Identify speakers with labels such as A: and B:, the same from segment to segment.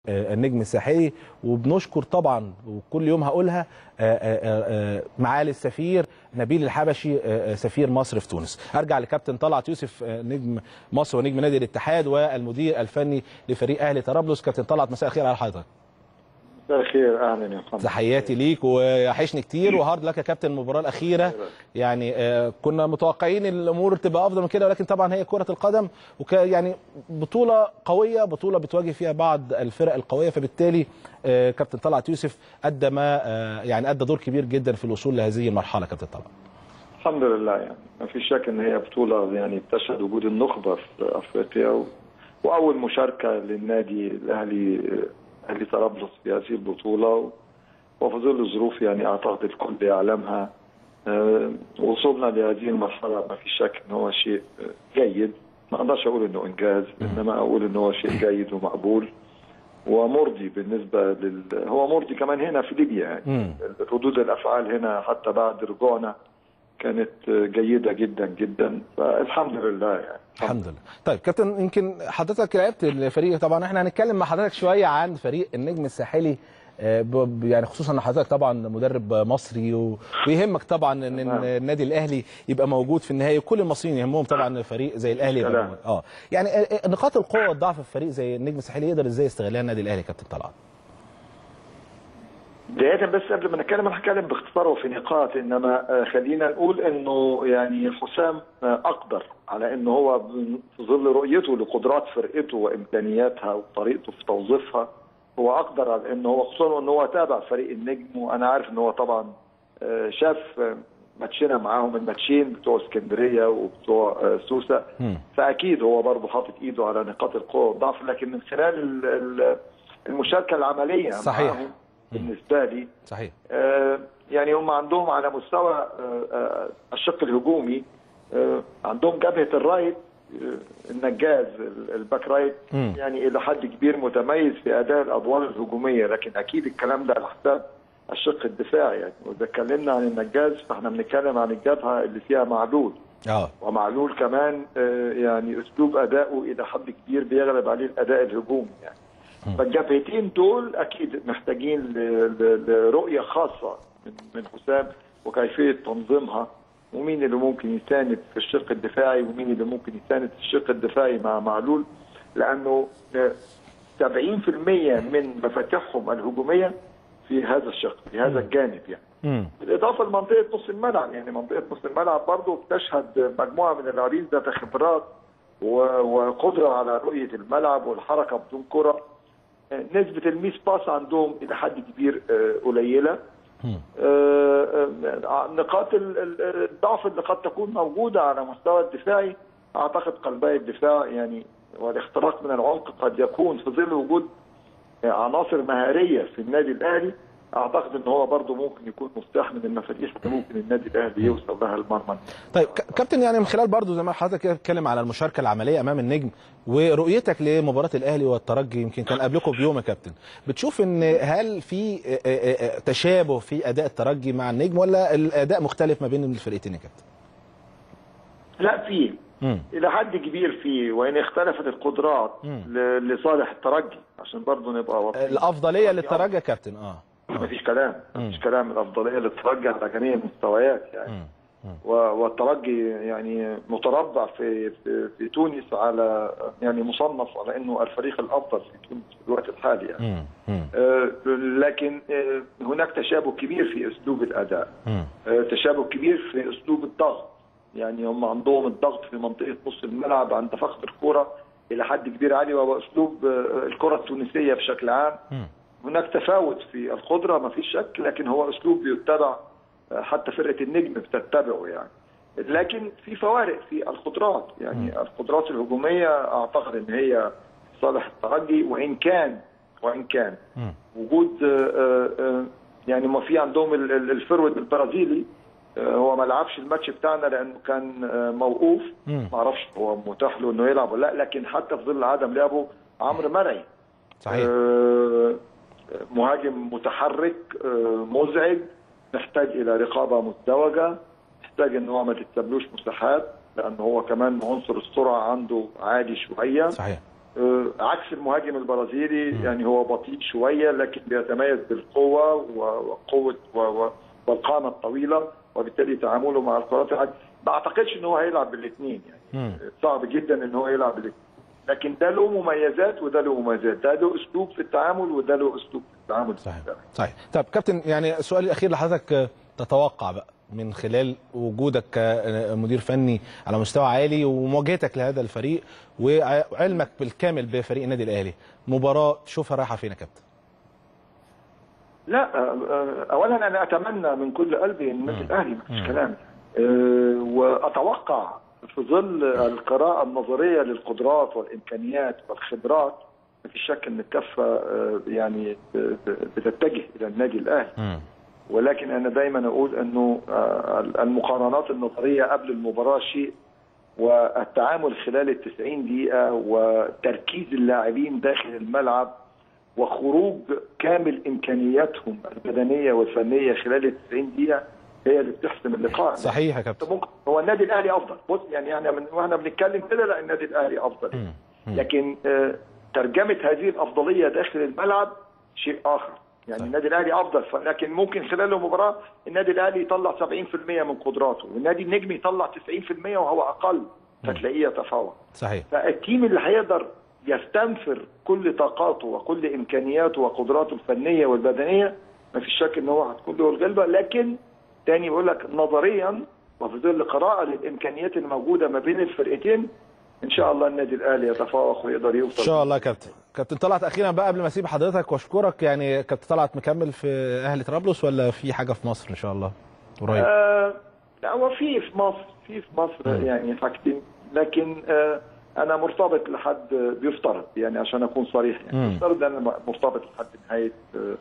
A: آه، النجم الساحلي وبنشكر طبعا وكل يوم هقولها آه، آه، آه، معالي السفير نبيل الحبشي آه، آه، سفير مصر في تونس ارجع لكابتن طلعت يوسف آه، نجم مصر ونجم نادي الاتحاد والمدير الفني لفريق اهلي طرابلس كابتن طلعت مساء الخير على حضرتك
B: مساء الخير اهلا يا محمد
A: تحياتي ليك ويحشني كتير وهارد لك يا كابتن المباراه الاخيره يعني آه، كنا متوقعين الامور تبقى افضل من كده ولكن طبعا هي كره القدم وك يعني بطوله قويه بطوله بتواجه فيها بعض الفرق القويه فبالتالي آه، كابتن طلعت يوسف ادى ما آه، يعني ادى دور كبير جدا في الوصول لهذه المرحله كابتن طلعت
B: الحمد لله يعني ما في شك ان هي بطوله يعني بتشهد وجود النخبه في افريقيا و... واول مشاركه للنادي الاهلي اهلي طرابلس في هذه البطوله و... وفي ظل الظروف يعني اعتقد الكل يعلمها آه، وصولنا لهذه المرحله ما في شك ان هو شيء آه، جيد ما اقدرش اقول انه انجاز انما اقول انه هو شيء جيد ومقبول ومرضي بالنسبه لل هو مرضي كمان هنا في ليبيا يعني
A: مم.
B: ردود الافعال هنا حتى بعد رجوعنا كانت جيده جدا جدا فالحمد لله يعني
A: الحمد لله طيب كابتن يمكن حضرتك لعبت الفريق طبعا احنا هنتكلم مع حضرتك شويه عن فريق النجم الساحلي آه، ب- ب- يعني خصوصا ان حضرتك طبعا مدرب مصري و- ويهمك طبعا ان إن
B: تمام.
A: النادي الاهلي يبقى موجود في النهائي وكل المصريين يهمهم طبعا فريق زي الاهلي يبقى
B: كلام.
A: موجود. اه يعني آه، آه، نقاط القوه والضعف في فريق زي النجم الساحلي يقدر ازاي يستغلها النادي الاهلي كابتن طلعت
B: بداية بس قبل ما نتكلم هنتكلم باختصار وفي نقاط انما آه، خلينا نقول انه يعني حسام آه، اقدر على انه هو في ظل رؤيته لقدرات فرقته وامكانياتها وطريقته في توظيفها هو اقدر على انه هو خصوصا انه هو تابع فريق النجم وانا عارف انه هو طبعا آه، شاف آه، ماتشنا معاهم الماتشين بتوع اسكندريه وبتوع آه، سوسه
A: مم.
B: فاكيد هو برضه حاطط ايده على نقاط القوه والضعف لكن من خلال ال- ال- المشاركه العمليه
A: صحيح.
B: معاهم بالنسبه لي
A: صحيح
B: آه، يعني هم عندهم على مستوى آه، آه، الشق الهجومي آه، عندهم جبهه الرايت آه، النجاز ال- الباك رايت
A: مم.
B: يعني الى حد كبير متميز في اداء الادوار الهجوميه لكن اكيد الكلام ده على حساب الشق الدفاعي يعني واذا اتكلمنا عن النجاز فاحنا بنتكلم عن الجبهه اللي فيها معلول
A: اه
B: ومعلول كمان آه، يعني اسلوب اداؤه الى حد كبير بيغلب عليه الاداء الهجومي يعني فالجبهتين دول اكيد محتاجين ل- ل- لرؤيه خاصه من من حسام وكيفيه تنظيمها ومين اللي ممكن يساند في الشق الدفاعي ومين اللي ممكن يساند في الشق الدفاعي مع معلول لانه آه، 70% من مفاتيحهم الهجوميه في هذا الشق في هذا الجانب يعني
A: مم.
B: بالاضافه لمنطقه نص الملعب يعني منطقه نص الملعب برضه بتشهد مجموعه من اللاعبين ذات خبرات و- وقدره على رؤيه الملعب والحركه بدون كره نسبه الميس باس عندهم الى حد كبير آه، قليله
A: مم.
B: آه، آه، نقاط ال- ال- الضعف اللي قد تكون موجوده على مستوى الدفاعي اعتقد قلبي الدفاع يعني والاختراق من العمق قد يكون في ظل وجود عناصر مهاريه في النادي الاهلي اعتقد ان هو برضه ممكن يكون مفتاح من المفاتيح اللي ممكن النادي الاهلي يوصل لها المرمى
A: طيب ك- كابتن يعني من خلال برضو زي ما حضرتك كده بتتكلم على المشاركه العمليه امام النجم ورؤيتك لمباراه الاهلي والترجي يمكن كان قبلكم بيوم يا كابتن بتشوف ان هل في آه، آه، آه، تشابه في اداء الترجي مع النجم ولا الاداء مختلف ما بين الفرقتين يا كابتن؟
B: لا في
A: مم.
B: الى حد كبير في وان اختلفت القدرات
A: مم.
B: ل- لصالح الترجي عشان برضه نبقى واضحين
A: الافضليه للترجي يا كابتن اه
B: مفيش كلام مفيش كلام الافضليه للترجي على جميع المستويات يعني
A: مم. مم.
B: و- والترجي يعني متربع في في, في تونس على يعني مصنف على انه الفريق الافضل في تونس في الوقت الحالي يعني
A: مم. مم.
B: آه، لكن آه، هناك تشابه كبير في اسلوب الاداء
A: مم.
B: آه، تشابه كبير في اسلوب الضغط يعني هم عندهم الضغط في منطقه نص الملعب عند فقد الكره الى حد كبير عالي وهو اسلوب آه، الكره التونسيه بشكل عام
A: مم.
B: هناك تفاوت في القدره ما فيش شك لكن هو اسلوب بيتبع آه، حتى فرقه النجم بتتبعه يعني لكن في فوارق في القدرات يعني القدرات الهجوميه اعتقد ان هي صالح الترجي وان كان وان كان
A: مم.
B: وجود آه، آه، يعني ما في عندهم ال- ال- الفرود البرازيلي آه، هو ما لعبش الماتش بتاعنا لانه كان آه، موقوف
A: مم.
B: ما اعرفش هو متاح له انه يلعب ولا لا لكن حتى في ظل عدم لعبه عمرو مرعي
A: صحيح
B: آه، مهاجم متحرك آه، مزعج محتاج الى رقابه مزدوجه محتاج ان هو ما تتسبلوش مساحات لان هو كمان عنصر السرعه عنده عالي شويه
A: صحيح
B: آه، عكس المهاجم البرازيلي يعني هو بطيء شويه لكن بيتميز بالقوه و- وقوه و- و- والقامه الطويله وبالتالي تعامله مع الكرات العالية. ما اعتقدش ان هو هيلعب بالاثنين يعني
A: مم.
B: صعب جدا ان هو يلعب بالاثنين لكن ده له مميزات وده له مميزات ده له اسلوب في التعامل وده له اسلوب في التعامل
A: صحيح صحيح طب كابتن يعني السؤال الاخير لحضرتك آه، تتوقع بقى من خلال وجودك كمدير فني على مستوى عالي ومواجهتك لهذا الفريق وعلمك بالكامل بفريق النادي الاهلي مباراه تشوفها رايحه فين يا كابتن
B: لا آه، آه، اولا انا اتمنى من كل قلبي ان النادي الاهلي ما فيش كلام آه، واتوقع في ظل القراءه النظريه للقدرات والامكانيات والخبرات ما فيش شك ان الكفه آه، يعني ب- ب- بتتجه الى النادي الاهلي ولكن انا دايما اقول انه آه، المقارنات النظريه قبل المباراه شيء والتعامل خلال ال 90 دقيقه وتركيز اللاعبين داخل الملعب وخروج كامل امكانياتهم البدنيه والفنيه خلال ال 90 دقيقه هي اللي بتحسم اللقاء
A: صحيح يا كابتن
B: ممكن هو النادي الاهلي افضل بص يعني احنا من واحنا بنتكلم كده لا النادي الاهلي افضل
A: مم. مم.
B: لكن آه، ترجمه هذه الافضليه داخل الملعب شيء اخر يعني
A: صحيح.
B: النادي الاهلي افضل ف- لكن ممكن خلال المباراه النادي الاهلي يطلع 70% من قدراته والنادي النجم يطلع 90% وهو اقل فتلاقيه يتفوق
A: صحيح
B: فالتيم اللي هيقدر يستنفر كل طاقاته وكل امكانياته وقدراته الفنيه والبدنيه ما فيش شك ان هو هتكون له الغلبه لكن تاني بقول لك نظريا وفي ظل قراءه للامكانيات الموجوده ما بين الفرقتين ان شاء الله النادي الاهلي يتفوق ويقدر يوصل
A: ان شاء الله يا كابتن كابتن طلعت اخيرا بقى قبل ما اسيب حضرتك واشكرك يعني كابتن طلعت مكمل في اهلي طرابلس ولا في حاجه في مصر ان شاء الله قريب
B: آه لا هو في في مصر في في مصر
A: مم.
B: يعني حاجتين لكن آه انا مرتبط لحد بيفترض يعني عشان اكون صريح يعني
A: مم.
B: بيفترض ان انا مرتبط لحد نهايه آه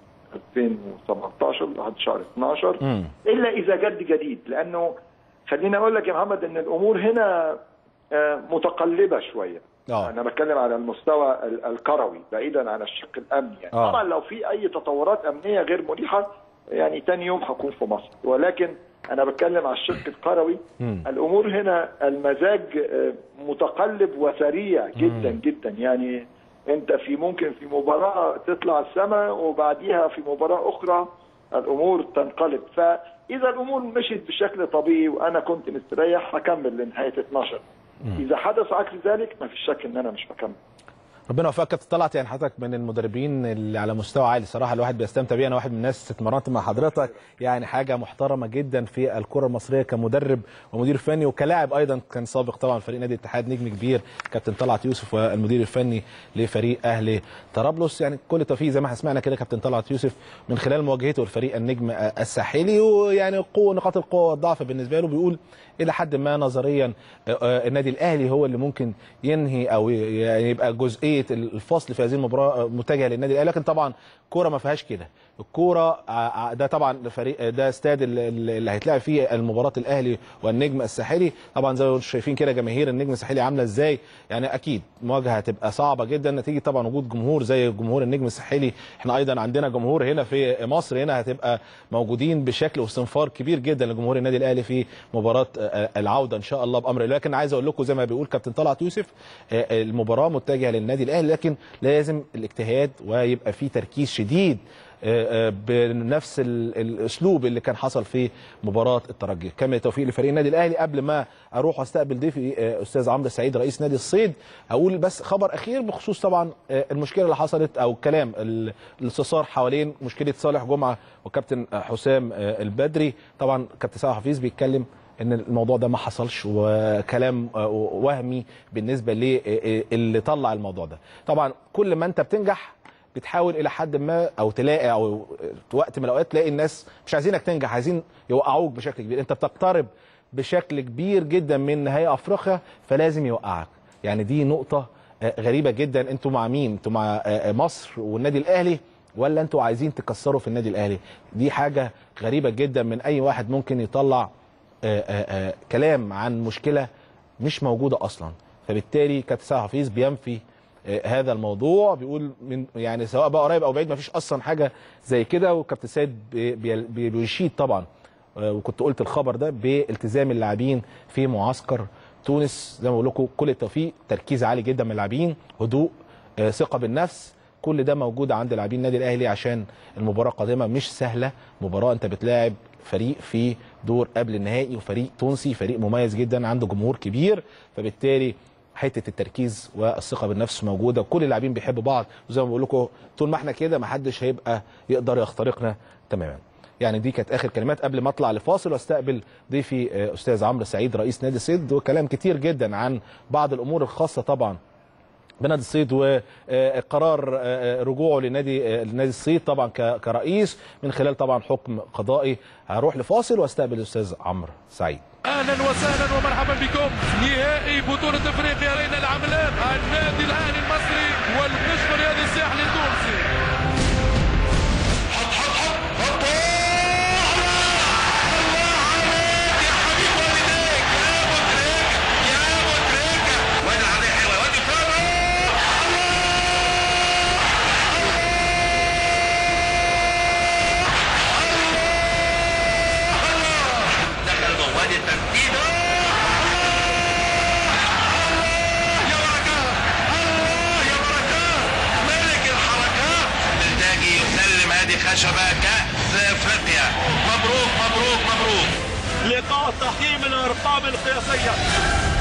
B: 2017 لحد شهر 12
A: امم
B: الا اذا جد جديد لانه خليني اقول لك يا محمد ان الامور هنا آه، متقلبه شويه
A: اه
B: انا بتكلم على المستوى ال- الكروي بعيدا عن الشق الامني يعني
A: آه.
B: طبعا لو في اي تطورات امنيه غير مريحه يعني تاني يوم هكون في مصر ولكن انا بتكلم على الشق الكروي
A: مم.
B: الامور هنا المزاج آه، متقلب وسريع جدا
A: مم.
B: جدا يعني انت في ممكن في مباراه تطلع السماء وبعديها في مباراه اخرى الامور تنقلب فاذا الامور مشيت بشكل طبيعي وانا كنت مستريح هكمل لنهايه 12 اذا حدث عكس ذلك ما فيش شك ان انا مش هكمل
A: ربنا يوفقك كابتن طلعت يعني حضرتك من المدربين اللي على مستوى عالي صراحه الواحد بيستمتع بيه انا واحد من الناس اتمرنت مع حضرتك يعني حاجه محترمه جدا في الكره المصريه كمدرب ومدير فني وكلاعب ايضا كان سابق طبعا فريق نادي الاتحاد نجم كبير كابتن طلعت يوسف والمدير الفني لفريق اهلي طرابلس يعني كل التوفيق زي ما احنا سمعنا كده كابتن طلعت يوسف من خلال مواجهته لفريق النجم الساحلي ويعني قوه نقاط القوه والضعف بالنسبه له بيقول الى حد ما نظريا آه، آه، النادي الاهلي هو اللي ممكن ينهي او ي- يعني يبقى جزئيه الفصل في هذه المباراه آه، متجهه للنادي الاهلي لكن طبعا كوره ما فيهاش كده الكوره ع- ع- ده طبعا فريق ده استاد ال- ال- اللي هيتلعب فيه المباراه الاهلي والنجم الساحلي طبعا زي ما انتم شايفين كده جماهير النجم الساحلي عامله ازاي يعني اكيد مواجهه هتبقى صعبه جدا نتيجه طبعا وجود جمهور زي جمهور النجم الساحلي احنا ايضا عندنا جمهور هنا في مصر هنا هتبقى موجودين بشكل واستنفار كبير جدا لجمهور النادي الاهلي في مباراه آه، العوده ان شاء الله بامر الله لكن عايز اقول لكم زي ما بيقول كابتن طلعت يوسف آه، المباراه متجهه للنادي الاهلي لكن لازم الاجتهاد ويبقى في تركيز شديد آه، آه، بنفس ال- الاسلوب اللي كان حصل في مباراه الترجي كامل التوفيق لفريق النادي الاهلي قبل ما اروح واستقبل ضيفي آه، استاذ عمرو السعيد رئيس نادي الصيد اقول بس خبر اخير بخصوص طبعا آه، المشكله اللي حصلت او الكلام ال- الاستفسار حوالين مشكله صالح جمعه وكابتن آه، حسام آه، البدري طبعا كابتن سامح حفيظ بيتكلم ان الموضوع ده ما حصلش وكلام آه، وهمي بالنسبه للي طلع الموضوع ده طبعا كل ما انت بتنجح بتحاول الى حد ما او تلاقي او وقت من الاوقات تلاقي الناس مش عايزينك تنجح عايزين يوقعوك بشكل كبير انت بتقترب بشكل كبير جدا من نهائي افريقيا فلازم يوقعك يعني دي نقطه آه، غريبه جدا انتوا مع مين انتوا مع آه، آه، مصر والنادي الاهلي ولا انتوا عايزين تكسروا في النادي الاهلي دي حاجه غريبه جدا من اي واحد ممكن يطلع آه، آه، آه، كلام عن مشكله مش موجوده اصلا فبالتالي كابتن سامح حفيظ بينفي آه، هذا الموضوع بيقول من يعني سواء بقى قريب او بعيد ما فيش اصلا حاجه زي كده وكابتن سيد بي- بي- بي- بيشيد طبعا آه، وكنت قلت الخبر ده بالتزام اللاعبين في معسكر تونس زي ما بقول لكم كل التوفيق تركيز عالي جدا من اللاعبين هدوء آه، ثقه بالنفس كل ده موجود عند لاعبين النادي الاهلي عشان المباراه القادمه مش سهله مباراه انت بتلاعب فريق في دور قبل النهائي وفريق تونسي فريق مميز جدا عنده جمهور كبير فبالتالي حته التركيز والثقه بالنفس موجوده وكل اللاعبين بيحبوا بعض وزي ما بقول لكم طول ما احنا كده ما حدش هيبقى يقدر يخترقنا تماما يعني دي كانت اخر كلمات قبل ما اطلع لفاصل واستقبل ضيفي آه، استاذ عمرو سعيد رئيس نادي الصيد وكلام كتير جدا عن بعض الامور الخاصه طبعا بنادي الصيد وقرار رجوعه لنادي آه، لنادي الصيد طبعا ك- كرئيس من خلال طبعا حكم قضائي هروح لفاصل واستقبل الاستاذ عمرو سعيد
C: اهلا وسهلا ومرحبا بكم نهائي بطولة افريقيا علينا العملان النادي الاهلي المصري والقشم رياضي الساحلي التونسي
D: دخل مواد التسديد يا بركات الله يا بركات ملك الحركات الناجي يسلم هذه خشبه كاس افريقيا مبروك مبروك مبروك
E: لقاء تحكيم الارقام القياسيه